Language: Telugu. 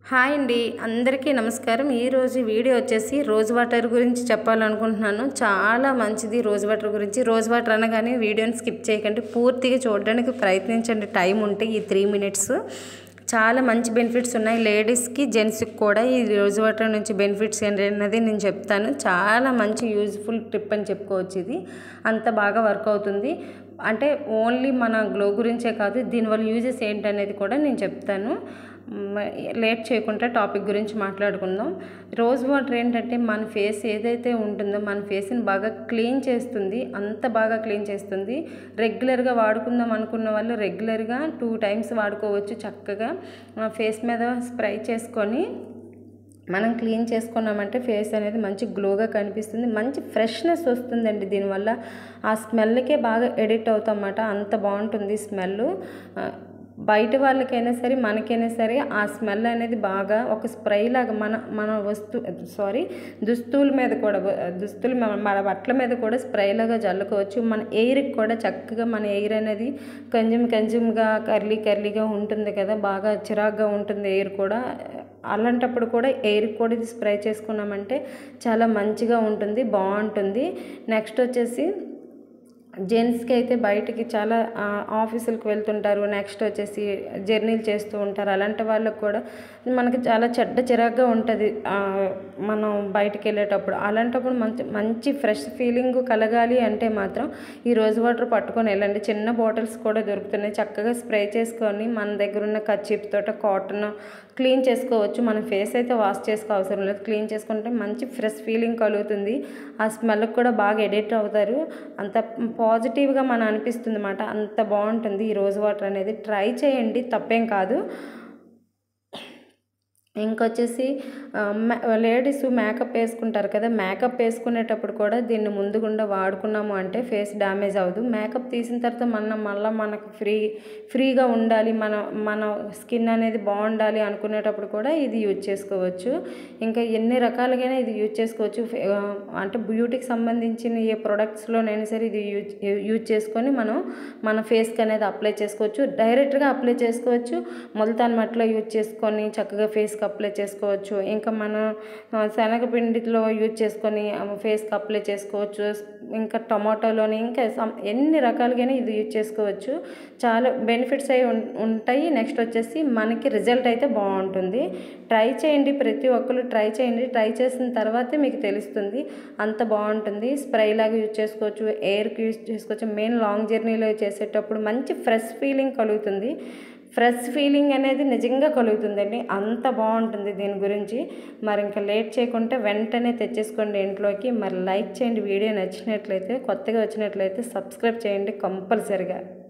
హాయ్ అండి అందరికీ నమస్కారం ఈరోజు వీడియో వచ్చేసి రోజ్ వాటర్ గురించి చెప్పాలనుకుంటున్నాను చాలా మంచిది రోజ్ వాటర్ గురించి రోజ్ వాటర్ అనగానే వీడియోని స్కిప్ చేయకండి పూర్తిగా చూడడానికి ప్రయత్నించండి టైం ఉంటే ఈ త్రీ మినిట్స్ చాలా మంచి బెనిఫిట్స్ ఉన్నాయి లేడీస్కి జెంట్స్కి కూడా ఈ రోజ్ వాటర్ నుంచి బెనిఫిట్స్ ఏంటన్నది నేను చెప్తాను చాలా మంచి యూజ్ఫుల్ ట్రిప్ అని చెప్పుకోవచ్చు ఇది అంత బాగా వర్క్ అవుతుంది అంటే ఓన్లీ మన గ్లో గురించే కాదు దీనివల్ల యూజెస్ ఏంటనేది కూడా నేను చెప్తాను మ- లేట్ చేయకుండా టాపిక్ గురించి మాట్లాడుకుందాం రోజ్ వాటర్ ఏంటంటే మన ఫేస్ ఏదైతే ఉంటుందో మన ఫేస్ని బాగా క్లీన్ చేస్తుంది అంత బాగా క్లీన్ చేస్తుంది రెగ్యులర్గా వాడుకుందాం అనుకున్న వాళ్ళు రెగ్యులర్గా టూ టైమ్స్ వాడుకోవచ్చు చక్కగా ఫేస్ మీద స్ప్రే చేసుకొని మనం క్లీన్ చేసుకున్నామంటే ఫేస్ అనేది మంచి గ్లోగా కనిపిస్తుంది మంచి ఫ్రెష్నెస్ వస్తుందండి దీనివల్ల ఆ స్మెల్కే బాగా ఎడిట్ అవుతామన్నమాట అంత బాగుంటుంది స్మెల్ బయట వాళ్ళకైనా సరే మనకైనా సరే ఆ స్మెల్ అనేది బాగా ఒక స్ప్రే లాగా మన మన వస్తు సారీ దుస్తుల మీద కూడా దుస్తుల మన- మన బట్టల మీద కూడా స్ప్రే లాగా జల్లుకోవచ్చు మన ఎయిర్కి కూడా చక్కగా మన ఎయిర్ అనేది కొంచెం కొంచెంగా కర్లీ కర్లీగా ఉంటుంది కదా బాగా చిరాగ్గా ఉంటుంది ఎయిర్ కూడా అలాంటప్పుడు కూడా ఎయిర్కి కూడా ఇది స్ప్రే చేసుకున్నామంటే చాలా మంచిగా ఉంటుంది బాగుంటుంది నెక్స్ట్ వచ్చేసి జెంట్స్కి అయితే బయటికి చాలా ఆ, ఆఫీసులకు వెళ్తుంటారు నెక్స్ట్ వచ్చేసి జర్నీలు చేస్తూ ఉంటారు అలాంటి వాళ్ళకు కూడా మనకి చాలా చెడ్డ చిరాగ్గా ఉంటుంది ఆ, మనం బయటికి వెళ్ళేటప్పుడు అలాంటప్పుడు మంచి మంచి ఫ్రెష్ ఫీలింగ్ కలగాలి అంటే మాత్రం ఈ రోజ్ వాటర్ పట్టుకొని వెళ్ళండి చిన్న బాటిల్స్ కూడా దొరుకుతున్నాయి చక్కగా స్ప్రే చేసుకొని మన దగ్గర ఉన్న కచ్చిప్ తోట కాటన్ క్లీన్ చేసుకోవచ్చు మన ఫేస్ అయితే వాష్ చేసుకో అవసరం లేదు క్లీన్ చేసుకుంటే మంచి ఫ్రెష్ ఫీలింగ్ కలుగుతుంది ఆ స్మెల్కి కూడా బాగా ఎడిట్ అవుతారు అంత పాజిటివ్గా మన అనిపిస్తుంది అన్నమాట అంత బాగుంటుంది ఈ రోజ్ వాటర్ అనేది ట్రై చేయండి తప్పేం కాదు ఇంకొచ్చేసి లేడీస్ మేకప్ వేసుకుంటారు కదా మేకప్ వేసుకునేటప్పుడు కూడా దీన్ని ముందుగుండా వాడుకున్నాము అంటే ఫేస్ డ్యామేజ్ అవ్వదు మేకప్ తీసిన తర్వాత మన మళ్ళీ మనకు ఫ్రీ ఫ్రీగా ఉండాలి మన మన స్కిన్ అనేది బాగుండాలి అనుకునేటప్పుడు కూడా ఇది యూజ్ చేసుకోవచ్చు ఇంకా ఎన్ని రకాలుగానే ఇది యూజ్ చేసుకోవచ్చు ఫే- ఆ, అంటే బ్యూటీకి సంబంధించిన ఏ ప్రొడక్ట్స్లోనైనా సరే ఇది యూజ్ యూజ్ చేసుకొని మనం మన ఫేస్కి అనేది అప్లై చేసుకోవచ్చు డైరెక్ట్గా అప్లై చేసుకోవచ్చు ముల్తాన్ మట్లో యూజ్ చేసుకొని చక్కగా ఫేస్కి అప్లై చేసుకోవచ్చు ఇంకా మనం ఆ, శనగపిండిలో యూజ్ చేసుకొని ఆ, ఫేస్కి అప్లై చేసుకోవచ్చు ఇంకా టొమాటోలోని ఇంకా some- ఎన్ని రకాలుగానే ఇది యూజ్ చేసుకోవచ్చు చాలా బెనిఫిట్స్ అయి ఉం- ఉంటాయి నెక్స్ట్ వచ్చేసి మనకి రిజల్ట్ అయితే బాగుంటుంది ట్రై చేయండి ప్రతి ఒక్కరు ట్రై చేయండి ట్రై చేసిన తర్వాతే మీకు తెలుస్తుంది అంత బాగుంటుంది స్ప్రే లాగా యూజ్ చేసుకోవచ్చు ఎయిర్కి యూజ్ చేసుకోవచ్చు మెయిన్ లాంగ్ జర్నీలో చేసేటప్పుడు మంచి ఫ్రెష్ ఫీలింగ్ కలుగుతుంది ఫ్రెష్ ఫీలింగ్ అనేది నిజంగా కలుగుతుందండి అంత బాగుంటుంది దీని గురించి మరి ఇంకా లేట్ చేయకుంటే వెంటనే తెచ్చేసుకోండి ఇంట్లోకి మరి లైక్ చేయండి వీడియో నచ్చినట్లయితే కొత్తగా వచ్చినట్లయితే సబ్స్క్రైబ్ చేయండి కంపల్సరిగా